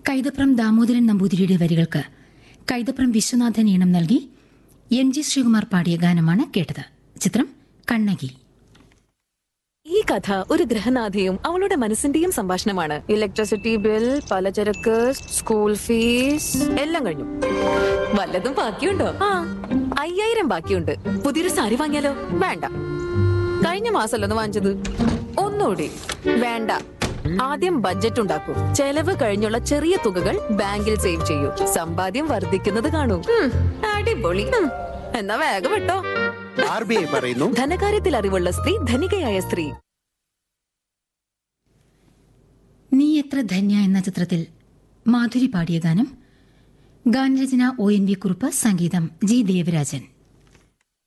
കൈതപ്രം ദാമോദരൻ നമ്പൂതിരിയുടെ വരികൾക്ക് കൈതപ്രം വിശ്വനാഥൻ ഈണം നൽകി എം ജി ശ്രീകുമാർ പാടിയ ഗാനമാണ് കേട്ടത് ചിത്രം കണ്ണകി ഈ കഥ ഒരു ഗ്രഹനാഥയും അവളുടെ മനസ്സിന്റെയും സംഭാഷണമാണ് ഇലക്ട്രിസിറ്റി ബിൽ പലചരക്ക് സ്കൂൾ ഫീസ് എല്ലാം കഴിഞ്ഞു വല്ലതും ബാക്കിയുണ്ടോ ആ അയ്യായിരം ബാക്കിയുണ്ട് പുതിയൊരു സാരി വാങ്ങിയാലോ വേണ്ട കഴിഞ്ഞ മാസമല്ലോ ഒന്ന് വാങ്ങിച്ചത് ഒന്നുകൂടി വേണ്ട ആദ്യം ബഡ്ജറ്റ് ഉണ്ടാക്കൂ ചെലവ് കഴിഞ്ഞുള്ള ചെറിയ തുകകൾ ബാങ്കിൽ സേവ് ചെയ്യൂ സമ്പാദ്യം വർദ്ധിക്കുന്നത് കാണൂ ഉം, അടിപൊളി ഉം, എന്നാ വേഗം വിട്ടോ ആർ ബി ഐ പറയുന്നു ധനകാര്യത്തിൽ അറിവുള്ള സ്ത്രീ ധനികയായ സ്ത്രീ നീ എത്ര ധന്യ എന്ന ചിത്രത്തിൽ മാധുരി പാടിയ ഗാനം ഗാനരചന ഒ എൻ വി കുറുപ്പ് സംഗീതം ജി ദേവരാജൻ